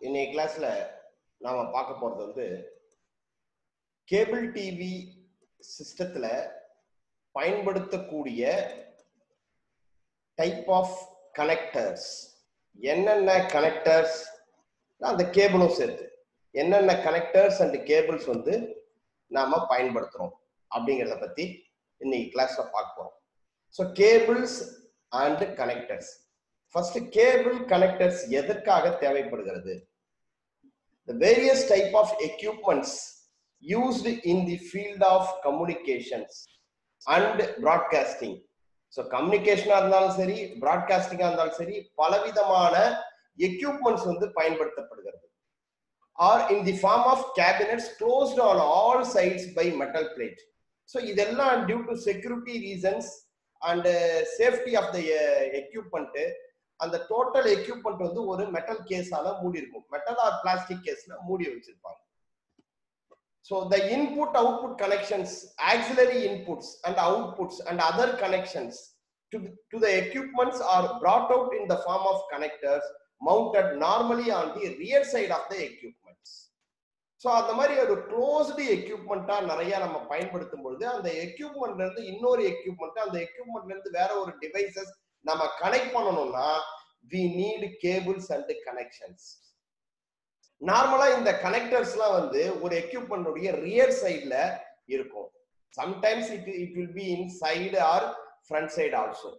இன்னைக்கு கிளாஸ்ல நாம பார்க்க போறது வந்து கேபிள் டிவி சிஸ்டத்துல பயன்படுத்தக்கூடிய டைப் ஆஃப் கனெக்டர்ஸ் என்னென்ன கனெக்டர்ஸ் அந்த கேபிளும் சேர்த்து என்னென்ன கனெக்டர்ஸ் அண்ட் கேபிள்ஸ் வந்து நாம பயன்படுத்துறோம் அப்படிங்கிறத பத்தி இன்னைக்கு கிளாஸ்ல பார்க்க போறோம் so cables and connectors first cable connectors எதற்காக தேவைப்படுகிறது the various type of equipments used in the field of communications and broadcasting so கம்யூனிகேஷனா இருந்தாலும் சரி பிராட்காஸ்டிங்கா இருந்தாலும் சரி பலவிதமான எக்யூப்மெண்ட்ஸ் வந்து பயன்படுத்தப்படுகிறது are in the form of cabinets closed on all sides by metal plate so இதெல்லாம் due to security reasons and safety of the equipment அந்த டோட்டல் எக்யூப்மெண்ட் வந்து ஒரு மெட்டல் கேஸால மூடி இருக்கும் மெட்டல் ஆர் பிளாஸ்டிக் கேஸ்ல மூடி வச்சிருப்பாங்க so the input output connections auxiliary inputs and outputs and other connections to to the equipments are brought out in the form of connectors mounted normally on the rear side of the equipments so அந்த மாதிரி ஒரு closed எக்யூப்மெண்ட்டா நிறைய நம்ம பயன்படுத்தும் பொழுது அந்த எக்யூப்மெண்ட்ல இருந்து இன்னொரு எக்யூப்மெண்ட் அந்த எக்யூப்மெண்ட்ல இருந்து வேற ஒரு டிவைசஸ் நம்ம கனெக்ட் பண்ணணும்னா we need cables and connections நார்மலா இந்த கனெக்டர்ஸ்லாம் வந்து ஒரு எக்யூப்மெண்டோடைய ரியர் சைட்ல இருக்கும் sometimes it it will be inside or front side also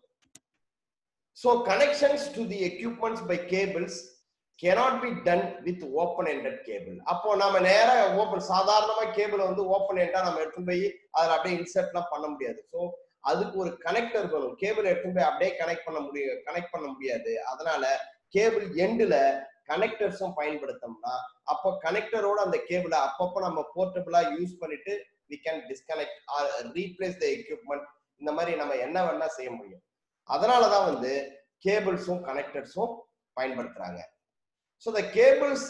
so connections to the equipments by cables cannot be done with open ended cable அப்போ நம்ம நேரா ஓப்பன் சாதாரணமா கேபிள் வந்து ஓப்பன் எண்டா நம்ம எடுத்து போய் அதில் அப்படியே இன்சர்ட்லாம் பண்ண முடியாது ஸோ அதுக்கு ஒரு கனெக்டர் வேணும் கேபிள் எடுத்து போய் அப்படியே கனெக்ட் பண்ண முடியும் கனெக்ட் பண்ண முடியாது அதனால கேபிள் எண்டுல கனெக்டர்ஸும் பயன்படுத்தோம்னா அப்போ கனெக்டரோட அந்த கேபிளை அப்பப்போ நம்ம போர்ட்டபிளா யூஸ் பண்ணிட்டு we can disconnect or replace the equipment இந்த மாதிரி நம்ம என்ன வேணா செய்ய முடியும் அதனாலதான் வந்து கேபிள்ஸும் கனெக்டர்ஸும் பயன்படுத்துறாங்க so the cables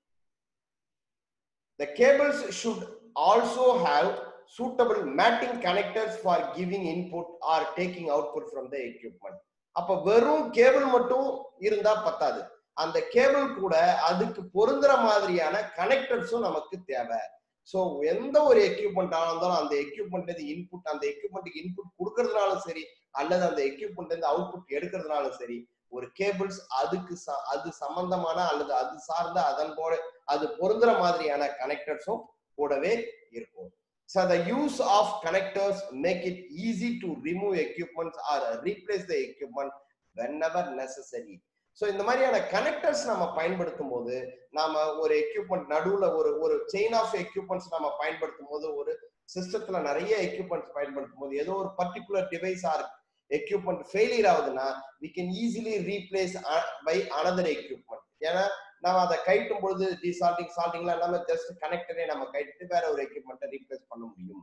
the cables should also have suitable matching connectors for giving input or taking output from the equipment அப்ப வெறும் கேபிள் மட்டும் இருந்தா பத்தாது அந்த கேபிள் கூட அதுக்கு பொருந்துற மாதிரியான கனெக்டர்ஸும் நமக்கு தேவை ஸோ எந்த ஒரு எக்யூப்மெண்ட் இருந்தாலும் அந்த எக்யூப்மெண்ட் இன்புட் அந்த எக்யூப்மெண்ட்டுக்கு இன்புட் கொடுக்கறதுனாலும் சரி அல்லது அந்த எக்யூப்மெண்ட் இருந்து அவுட்புட் எடுக்கிறதுனாலும் சரி ஒரு கேபிள்ஸ் அதுக்கு அது சம்பந்தமான அல்லது அது சார்ந்த அதன் போல அது பொருந்துற மாதிரியான கனெக்டர்ஸும் கூடவே இருக்கும் So the use of connectors make it easy to remove equipments or replace the equipment whenever necessary. So இந்த மாதிரியான கனெக்டர்ஸ் நம்ம பயன்படுத்தும் போது நாம ஒரு எக்யூப்மெண்ட் நடுவுல ஒரு ஒரு செயின் ஆஃப் எக்யூப்மெண்ட்ஸ் நம்ம பயன்படுத்தும் போது ஒரு சிஸ்டத்துல நிறைய எக்யூப்மெண்ட்ஸ் பயன்படுத்தும் போது ஏதோ ஒரு particular device or equipment failure ஆகுதுன்னா we can easily replace by another equipment ஏன்னா நம்ம அதை கைட்டும் பொழுது டிசால்டிங் சால்டிங்லாம் இல்லாம ஜஸ்ட் கனெக்டரே நம்ம கைட்டு வேற ஒரு எக்யூப்மெண்ட்டை ரீப்ளேஸ் பண்ண முடியும்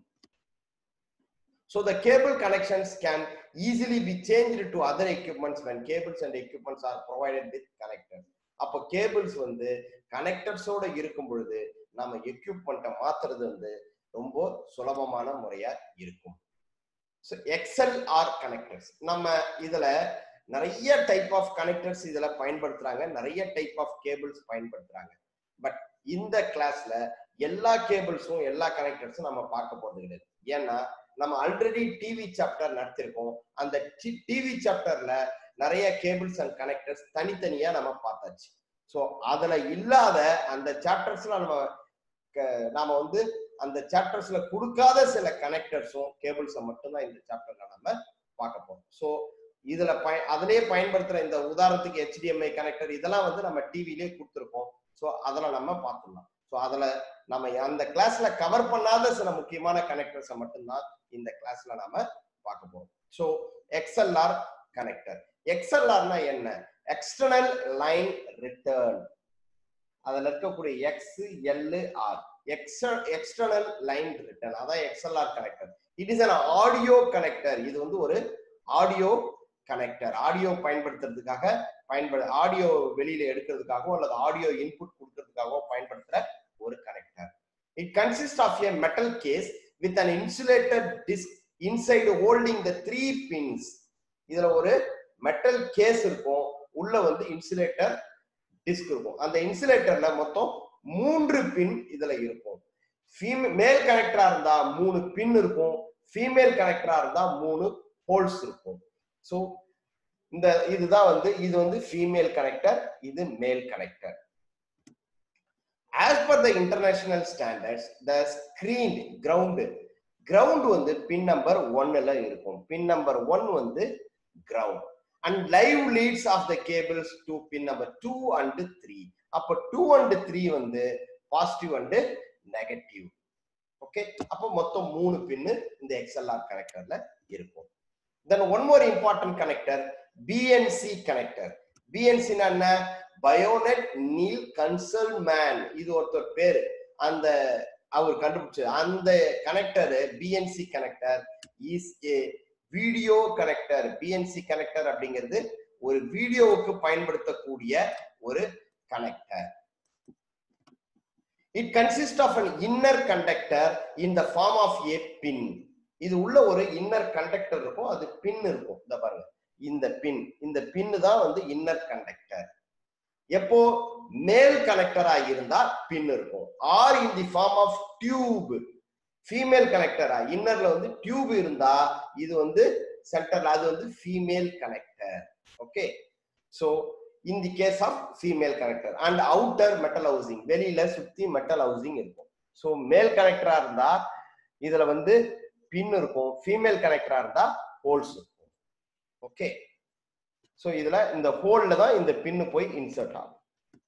So the cable connections can easily be changed to other equipments when cables and equipments are provided with connectors. அப்போ கேபிள்ஸ் வந்து கனெக்டர்ஸோட இருக்கும் பொழுது நம்ம எக்யூப்மெண்ட்டை மாத்துறது வந்து ரொம்ப சுலபமான முறையா இருக்கும் ஸோ எக்ஸல் ஆர் கனெக்டர்ஸ் நம்ம இதுல நிறைய டைப் ஆஃப் கனெக்டர்ஸ் இதுல பயன்படுத்துறாங்க நிறைய டைப் ஆஃப் கேபிள்ஸ் பயன்படுத்துறாங்க பட் இந்த கிளாஸ்ல எல்லா கேபிள்ஸும் எல்லா கனெக்டர்ஸும் நம்ம பார்க்க போறது கிடையாது ஏன்னா நம்ம ஆல்ரெடி டிவி சாப்டர் நடத்திருக்கோம் அந்த டிவி சாப்டர்ல நிறைய கேபிள்ஸ் அண்ட் கனெக்டர்ஸ் தனித்தனியா நம்ம பார்த்தாச்சு ஸோ அதுல இல்லாத அந்த சாப்டர்ஸ்ல நம்ம நாம வந்து அந்த சாப்டர்ஸ்ல கொடுக்காத சில கனெக்டர்ஸும் கேபிள்ஸை மட்டும்தான் இந்த சாப்டர்ல நம்ம பார்க்க போறோம் ஸோ இதுல பய அதிலே பயன்படுத்துற இந்த உதாரணத்துக்கு ஹெச்டிஎம்ஐ கனெக்டர் இதெல்லாம் வந்து நம்ம டிவிலே கொடுத்துருக்கோம் ஸோ அதெல்லாம் நம்ம பார்த்துடலாம் ஸோ அதுல நம்ம அந்த கிளாஸ்ல கவர் பண்ணாத சில முக்கியமான கனெக்டர்ஸை மட்டும்தான் இந்த கிளாஸ்ல நாம பார்க்க போறோம் ஸோ எக்ஸ்எல்ஆர் கனெக்டர் எக்ஸ்எல்ஆர்னா என்ன எக்ஸ்டர்னல் லைன் ரிட்டர்ன் அதுல இருக்கக்கூடிய X L R external line return அதான் XLR connector it is an audio connector இது வந்து ஒரு ஆடியோ கனெக்டர் ஆடியோ பயன்படுத்துறதுக்காக பயன்படு ஆடியோ வெளியில எடுக்கிறதுக்காகவோ அல்லது ஆடியோ இன்புட் கொடுக்கறதுக்காகவோ பயன்படுத்துற ஒரு connector it consist of a metal case with an insulated disk inside holding the three pins இதுல ஒரு மெட்டல் கேஸ் இருக்கும் உள்ள வந்து இன்சுலேட்டர் டிஸ்க் இருக்கும் அந்த இன்சுலேட்டர்ல மொத்தம் மூன்று பின் இதுல இருக்கும் மேல் கனெக்டரா இருந்தா மூணு பின் இருக்கும் ஃபீமேல் கனெக்டரா இருந்தா மூணு ஹோல்ஸ் இருக்கும் ஸோ இந்த இதுதான் வந்து இது வந்து ஃபீமேல் கனெக்டர் இது male connector as per the international standards the screen ground ground வந்து பின் நம்பர் ஒன்னுல இருக்கும் பின் நம்பர் ஒன் வந்து ground and live leads of the cables to pin number two and three அப்ப two and three வந்து positive and negative okay அப்போ மொத்தம் மூணு pin இந்த எக்ஸ்எல்ஆர் கனெக்டர்ல இருக்கும் then one more important connector BNC connector பிஎன்சினா என்ன பயோனெட் நீல் கன்சல் மேன் இது ஒருத்தர் பேரு அந்த அவர் கண்டுபிடிச்சது அந்த connector BNC connector is a video connector BNC connector அப்படிங்கிறது ஒரு வீடியோவுக்கு பயன்படுத்தக்கூடிய ஒரு connector it consist of an inner conductor in the form of a pin இது உள்ள ஒரு இன்னர் கண்டக்டர் இருக்கும் அது பின் இருக்கும் இந்த பாருங்க இந்த பின் இந்த பின்னு தான் வந்து இன்னர் கண்டக்டர் எப்போ மேல் கனெக்டரா இருந்தா பின் இருக்கும் or in the form of tube female கனெக்டரா இன்னர்ல வந்து டியூப் இருந்தா இது வந்து சென்டர்ல அது வந்து female connector okay so in the case of female connector and outer metal housing வெளியில சுத்தி மெட்டல் ஹவுசிங் இருக்கும் ஸோ மேல் கனெக்டரா இருந்தா இதுல வந்து பின் இருக்கும் ஃபீமேல் கனெக்டரா இருந்தா ஹோல்ஸ் இருக்கும் ஓகே ஸோ இதுல இந்த ஹோல்ல தான் இந்த பின்னு போய் இன்சர்ட் ஆகும்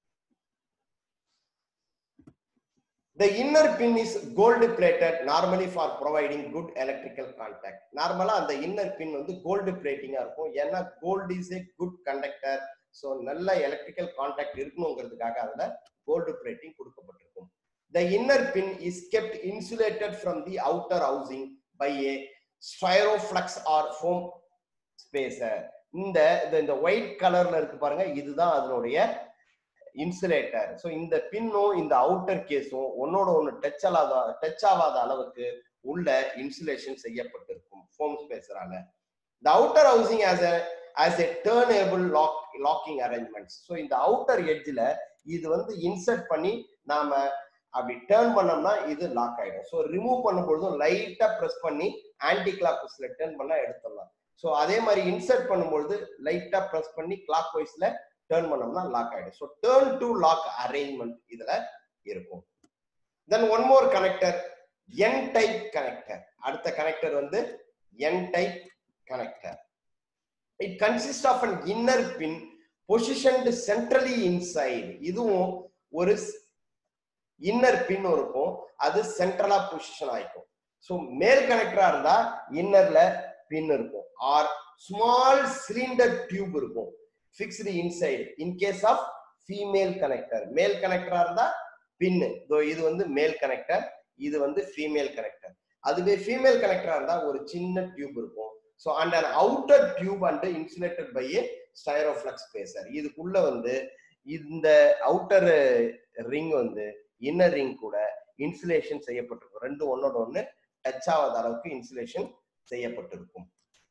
The inner pin is gold plated normally for providing good electrical contact. நார்மலா அந்த இன்னர் பின் வந்து கோல்டு பிளேட்டிங்கா இருக்கும் ஏன்னா gold is a good conductor so நல்ல எலக்ட்ரிக்கல் கான்டாக்ட் இருக்கணுங்கிறதுக்காக அதுல கோல்டு பிளேட்டிங் கொடுக்கப்பட்டிருக்கும் The inner pin is kept insulated from the outer housing by a styroflux or foam spacer. இந்த இந்த- இந்த ஒயிட் கலர்ல இருக்கு பாருங்க இதுதான் அதனுடைய இன்சுலேட்டர் ஸோ இந்த பின்னும் இந்த அவுட்டர் கேஸும் ஒன்னோட ஒன்று டச் ஆகாத டச் ஆகாத அளவுக்கு உள்ள இன்சுலேஷன் செய்யப்பட்டிருக்கும் ஃபோம் ஸ்பேசரால the outer housing as a as a turnable lock locking arrangements so இந்த அவுட்டர் எட்ஜில் இது வந்து இன்சர்ட் பண்ணி நாம அப்படி டேர்ன் பண்ணோம்னா இது லாக் ஆயிடும் ஸோ ரிமூவ் பண்ணும்பொழுதும் லைட்டா ப்ரெஸ் பண்ணி ஆன்டி கிளாக் வைஸ்ல டேர்ன் பண்ணா எடுத்துடலாம் ஸோ அதே மாதிரி இன்சர்ட் பண்ணும்பொழுது லைட்டா ப்ரெஸ் பண்ணி கிளாக் வைஸ்ல டேர்ன் பண்ணோம்னா லாக் ஆயிடும் so turn to lock arrangement இதுல இருக்கும் then one more connector N type connector அடுத்த கனெக்டர் வந்து N type connector it consist of an inner pin positioned centrally inside இதுவும் ஒரு இன்னர் பின் இருக்கும் அது சென்ட்ரலா பொசிஷன் ஆயிக்கும் ஸோ மேல் கனெக்டரா இருந்தா இன்னர்ல பின் இருக்கும் ஆர் ஸ்மால் சிலிண்டர் டியூப் இருக்கும் fixed inside in case of female connector male கனெக்டரா இருந்தா பின்னு இது வந்து மேல் கனெக்டர் இது வந்து ஃபீமேல் கனெக்டர் அதுவே ஃபீமேல் கனெக்டரா இருந்தா ஒரு சின்ன டியூப் இருக்கும் so and an outer tube and insulated by a styroflex spacer இதுக்குள்ள வந்து இந்த அவுட்டர் ரிங் வந்து இன்னர் ரிங் கூட இன்சுலேஷன் செய்யப்பட்டிருக்கும் ரெண்டு ஒன்னோட ஒன்று டச் ஆகாத அளவுக்கு இன்சுலேஷன் செய்யப்பட்டிருக்கும்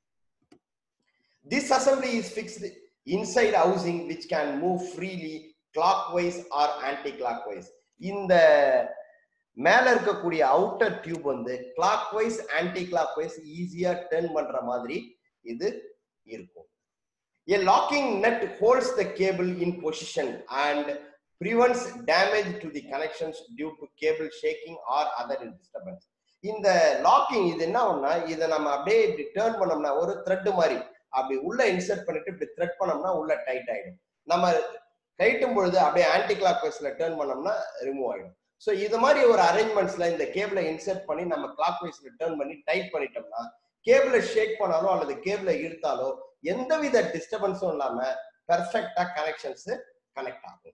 this assembly is fixed inside housing which can move freely clockwise or anticlockwise இந்த மேல இருக்கக்கூடிய அவுட்டர் டியூப் வந்து clockwise anti clock wise ஈஸியா டர்ன் பண்ற மாதிரி இது இருக்கும் A locking nut holds the cable in position and prevents damage to the connections due to cable shaking or other disturbance. இந்த லாக்கிங் இது என்ன ஒண்ணா இதை நம்ம அப்படியே இப்படி டேர்ன் பண்ணோம்னா ஒரு த்ரெட் மாதிரி அப்படி உள்ள இன்சர்ட் பண்ணிட்டு இப்படி த்ரெட் பண்ணோம்னா உள்ள டைட் ஆயிடும் நம்ம கைட்டும் பொழுது அப்படியே ஆன்டி கிளாக் வைஸ்ல டேர்ன் பண்ணோம்னா ரிமூவ் ஆயிடும் ஸோ இது மாதிரி ஒரு அரேஞ்ச்மெண்ட்ஸ்ல இந்த கேபிளை இன்சர்ட் பண்ணி நம்ம கிளாக் வைஸ்ல டேர்ன் பண்ணி டைட் பண்ணிட்டோம்னா கேபிளை ஷேக் பண்ணாலோ அல்லது கேபிளை இழுத்தாலோ எந்தவித டிஸ்டர்பன்ஸும் இல்லாம பெர்ஃபெக்டா கனெக்ஷன்ஸ் கனெக்ட் ஆகும்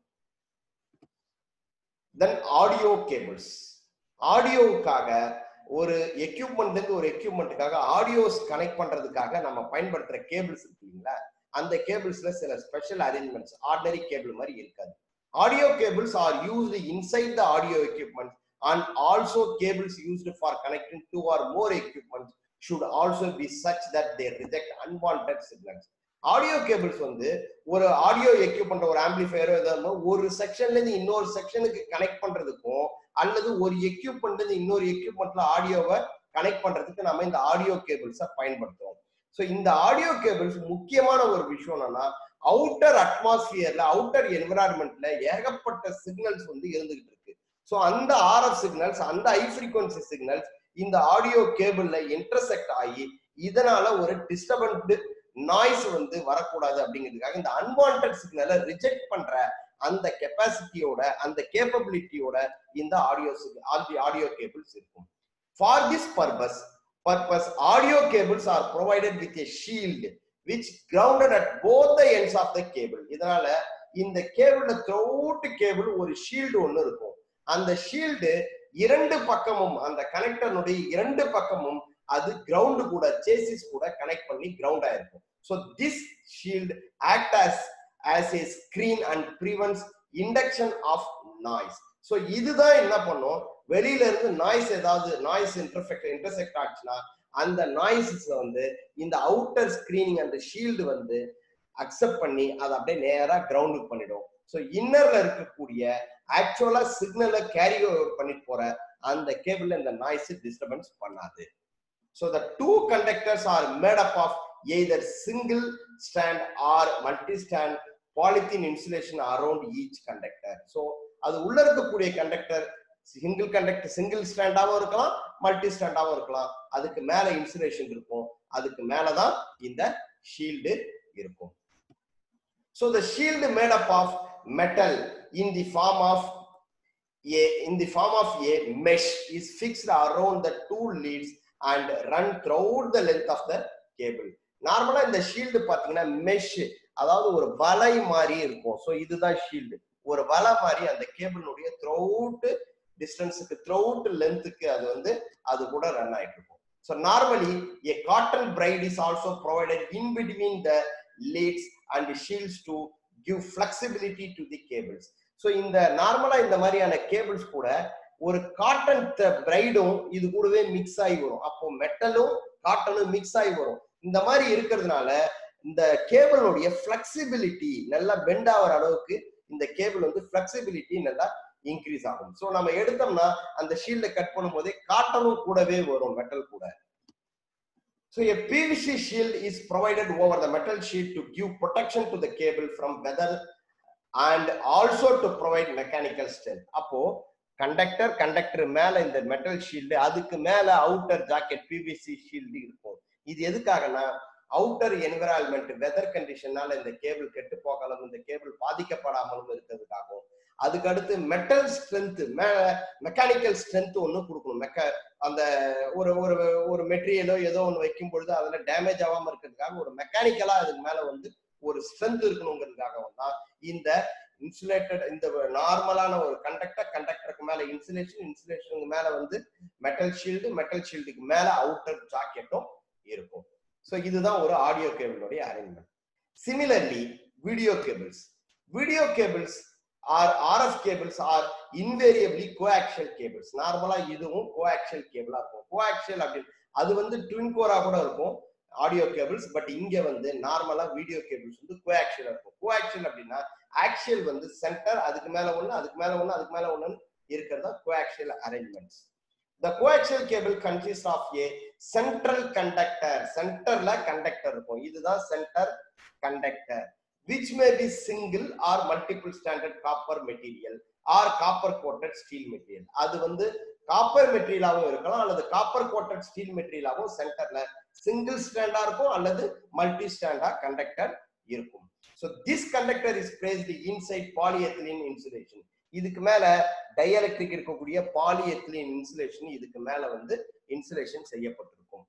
தென் ஆடியோ கேபிள்ஸ் ஆடியோவுக்காக ஒரு எக்யூப்மெண்ட்ல இருந்து ஒரு எக்யூப்மெண்ட்டுக்காக ஆடியோஸ் கனெக்ட் பண்றதுக்காக நம்ம பயன்படுத்துற கேபிள்ஸ் இருக்கு இல்லைங்களா அந்த கேபிள்ஸ்ல சில ஸ்பெஷல் அரேஞ்ச்மெண்ட்ஸ் ஆர்டினரி கேபிள் மாதிரி இருக்காது audio cables are used inside the audio equipment and also cables used for connecting two or more equipments should also be such that they reject unwanted signals audio cables வந்து ஒரு audio equipment ஒரு ஆம்பிளிஃபையரோ ஏதாவது ஒரு செக்ஷன்ல இருந்து இன்னொரு செக்ஷனுக்கு connect பண்றதுக்கும் அல்லது ஒரு எக்யூப்மெண்ட்ல இருந்து இன்னொரு எக்யூப்மெண்ட்ல ஆடியோவை கனெக்ட் பண்றதுக்கு நம்ம இந்த ஆடியோ கேபிள்ஸை பயன்படுத்துறோம் ஸோ இந்த ஆடியோ கேபிள்ஸ் முக்கியமான ஒரு விஷயம் என்னன்னா அவுட்டர் அட்மாஸ்பியர்ல அவுட்டர் என்விரான்மெண்ட்ல ஏகப்பட்ட சிக்னல்ஸ் வந்து இருந்துகிட்டு இருக்கு ஸோ அந்த ஆர்எஃப் சிக்னல்ஸ் அந்த ஹை ஃப்ரீக்வன்சி சிக்னல்ஸ் இந்த ஆடியோ கேபிள்ல இன்டர்செக்ட் ஆகி இதனால ஒரு டிஸ்டர்பன்ட் நாய்ஸ் வந்து வரக்கூடாது அப்படிங்கிறதுக்காக இந்த அன்வான்ட் சிக்னலை ரிஜெக்ட் பண்ற அந்த கெப்பாசிட்டியோட அந்த கேப்பபிலிட்டியோட இந்த ஆடியோ ஆடியோ கேபிள்ஸ் இருக்கும் for this purpose purpose audio cables are provided with a shield which grounded at both the ends of the cable இதனால இந்த கேபிள்ல த்ரூட் கேபிள் ஒரு ஷீல்டு ஒன்று இருக்கும் அந்த ஷீல்டு இரண்டு பக்கமும் அந்த கனெக்டர்னுடைய இரண்டு பக்கமும் அது கிரவுண்டு கூட சேசிஸ் கூட கனெக்ட் பண்ணி கிரவுண்ட் ஆயிருக்கும் so this shield act as as a screen and prevents induction of noise so இதுதான் என்ன பண்ணும் வெளியில இருந்து நாய்ஸ் ஏதாவது நாய்ஸ் இன்டர்ஃபெக்ட் இன்டர்செக்ட் ஆச்சுன்னா அந்த நாய்ஸஸ் வந்து இந்த அவுட்டர் ஸ்கிரீனிங் அந்த ஷீல்டு வந்து அக்செப்ட் பண்ணி அதை அப்படியே நேரா கிரவுண்டுக்கு பண்ணிடும் ஸோ இன்னர்ல இருக்கக்கூடிய ஆக்சுவலா சிக்னலை கேரி ஓவர் பண்ணிட்டு போற அந்த கேபிள்ல இந்த நாய்ஸ் டிஸ்டர்பன்ஸ் பண்ணாது so the two conductors are made up of either single strand or multi strand polythene insulation around each conductor so அது உள்ள இருக்கக்கூடிய கண்டக்டர் சிங்கிள் கண்டக்டர் சிங்கிள் ஸ்டாண்டாவும் இருக்கலாம் மல்டி ஸ்டாண்டாவும் இருக்கலாம் அதுக்கு மேல இன்சுலேஷன் இருக்கும் அதுக்கு மேலதான் இந்த ஷீல்டு இருக்கும் so the shield made up of metal in the form of a in the form of a mesh is fixed around the two leads and run throughout the length of the cable நார்மலா இந்த shield பாத்தீங்கன்னா mesh அதாவது ஒரு வலை மாதிரி இருக்கும் so இதுதான் shield ஒரு வலை மாதிரி அந்த கேபிளுடைய த்ரௌட் டிஸ்டன்ஸுக்கு த்ரௌட் லென்த்துக்கு அது வந்து அது கூட ரன் ஆயிட்டு இருக்கும் so normally a cotton braid is also provided in between the leads and shields to give flexibility to the cables so இந்த நார்மலா இந்த மாதிரியான கேபிள்ஸ் கூட ஒரு காட்டன் பிரைடும் இது கூடவே மிக்ஸ் ஆகி வரும் அப்போ மெட்டலும் காட்டனும் மிக்ஸ் ஆகி வரும் இந்த மாதிரி இருக்கிறதுனால இந்த கேபிளுடைய ஃபிளெக்சிபிலிட்டி நல்லா பெண்ட் ஆகிற அளவுக்கு இந்த கேபிள் வந்து ஃபிளெக்சிபிலிட்டி நல்லா இன்க்ரீஸ் ஆகும் ஸோ நம்ம எடுத்தோம்னா அந்த ஷீல்டை கட் பண்ணும்போதே காட்டனும் கூடவே வரும் மெட்டல் கூட So a PVC shield is provided over the metal sheet to give protection to the cable from weather and also to provide mechanical strength. அப்போ கண்டக்டர் கண்டக்டர் மேல இந்த மெட்டல் ஷீல்டு அதுக்கு மேல அவுட்டர் ஜாக்கெட் பிவிசி ஷீல்டு இருக்கும் இது எதுக்காகனா outer environment weather கண்டிஷனால இந்த cable கெட்டு போகலாம் இந்த கேபிள் பாதிக்கப்படாமலும் இருக்கிறதுக்காகவும் அதுக்கு அடுத்து மெட்டல் ஸ்ட்ரென்த் மேல மெக்கானிக்கல் ஸ்ட்ரென்த் ஒன்று கொடுக்கணும் மெக்க அந்த ஒரு ஒரு ஒரு மெட்டீரியலோ ஏதோ ஒன்று வைக்கும் பொழுது அதுல டேமேஜ் ஆகாம இருக்கிறதுக்காக ஒரு மெக்கானிக்கலா அதுக்கு மேல வந்து ஒரு ஸ்ட்ரென்த் இருக்கணுங்கிறதுக்காகவும் தான் இந்த இன்சுலேட்டட் இந்த நார்மலான ஒரு கண்டக்டர் கண்டக்டருக்கு மேல இன்சுலேஷன் இன்சுலேஷனுக்கு மேல வந்து மெட்டல் ஷீல்டு மெட்டல் ஷீல்டுக்கு மேல அவுட்டர் ஜாக்கெட்டும் இருக்கும் ஸோ இதுதான் ஒரு ஆடியோ கேபிளுடைய arrangement similarly video cables video cables or RF cables are invariably coaxial cables நார்மலா இதுவும் கோஆக்சியல் கேபிளா இருக்கும் கோஆக்சியல் அப்படின்னு அது வந்து ட்வின் கோரா கூட இருக்கும் ஆடியோ கேபிள்ஸ் பட் இங்க வந்து நார்மலா வீடியோ கேபிள்ஸ் வந்து கோஆக்சியல் இருக்கும் கோஆக்சியல் அப்படின்னா ஆக்சியல் வந்து சென்டர் அதுக்கு மேல ஒண்ணு அதுக்கு மேல ஒண்ணு அதுக்கு மேல ஒண்ணு இருக்கிறதா coaxial arrangements the coaxial cable consist of a central conductor சென்டர்ல கண்டக்டர் இருக்கும் இதுதான் centre conductor which may be single or multiple standard copper material or copper coated steel material அது வந்து காப்பர் மெட்டீரியலாகவும் இருக்கலாம் அல்லது காப்பர் கோட்டட் ஸ்டீல் மெட்டீரியலாகவும் சென்டர்ல single ஸ்டாண்டா இருக்கும் அல்லது மல்டி ஸ்டாண்டா கண்டக்டர் இருக்கும் so this conductor is placed inside polyethylene insulation இதுக்கு மேல டைஎலக்ட்ரிக் இருக்கக்கூடிய பாலிஎத்திலின் இன்சுலேஷன் இதுக்கு மேல வந்து இன்சுலேஷன் செய்யப்பட்டிருக்கும்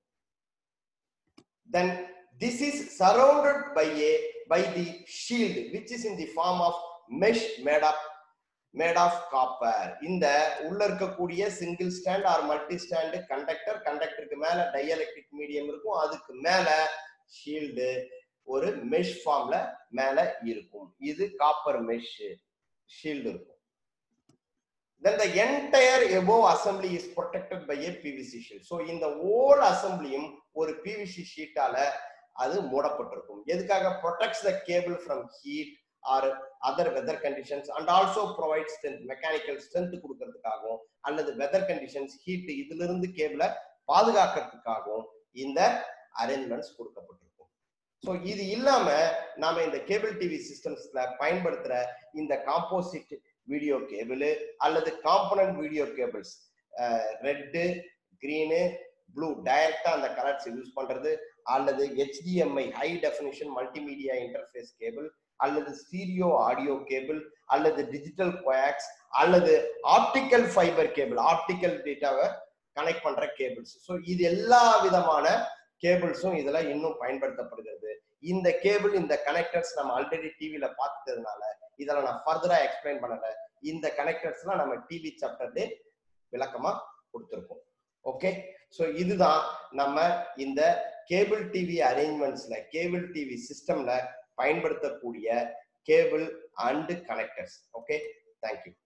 தென் this is surrounded by a by the shield which is in the form of mesh made up made of copper இந்த உள்ள இருக்கக்கூடிய single strand or multi strand conductor கண்டக்டருக்கு மேல டைஎலக்ட்ரிக் மீடியம் இருக்கும் அதுக்கு மேல ஷீல்டு ஒரு மெஷ் ஃபார்ம்ல மேல இருக்கும் இது காப்பர் மெஷ் ஷீல்டு இருக்கும் then the entire above assembly is protected by a PVC sheet so இந்த whole அசம்பிளியும் ஒரு PVC ஷீட்டால அது மூடப்பட்டிருக்கும் எதுக்காக protects the cable from heat or other weather conditions and also provide strength mechanical strength கொடுக்கறதுக்காகவும் அல்லது வெதர் கண்டிஷன்ஸ் ஹீட் இதுல இருந்து கேபிளை பாதுகாக்கிறதுக்காகவும் இந்த அரேஞ்ச்மெண்ட்ஸ் கொடுக்கப்பட்டிருக்கும் ஸோ இது இல்லாம நாம இந்த கேபிள் டிவி சிஸ்டம்ஸ்ல பயன்படுத்துற இந்த காம்போசிட் வீடியோ கேபிள் அல்லது component video cables red green blue டைரக்டா அந்த கலர்ஸ் யூஸ் பண்றது அல்லது HDMI high definition multimedia interface cable அல்லது ஸ்டீரியோ ஆடியோ கேபிள் அல்லது டிஜிட்டல் கோயாக்ஸ் அல்லது ஆப்டிக்கல் ஃபைபர் கேபிள் ஆப்டிக்கல் டேட்டாவை கனெக்ட் பண்ற கேபிள்ஸ் ஸோ இது எல்லா விதமான கேபிள்ஸும் இதுல இன்னும் பயன்படுத்தப்படுகிறது இந்த கேபிள் இந்த கனெக்டர்ஸ் நம்ம ஆல்ரெடி டிவில பார்த்ததுனால இதெல்லாம் நான் ஃபர்தரா எக்ஸ்பிளைன் பண்ணல இந்த கனெக்டர்ஸ்லாம் நம்ம டிவி சாப்டர்லே விளக்கமா கொடுத்துருக்கோம் ஓகே ஸோ இதுதான் நம்ம இந்த கேபிள் டிவி அரேஞ்ச்மெண்ட்ஸ்ல கேபிள் டிவி சிஸ்டம்ல பயன்படுத்தக்கூடிய cable and connectors okay thank you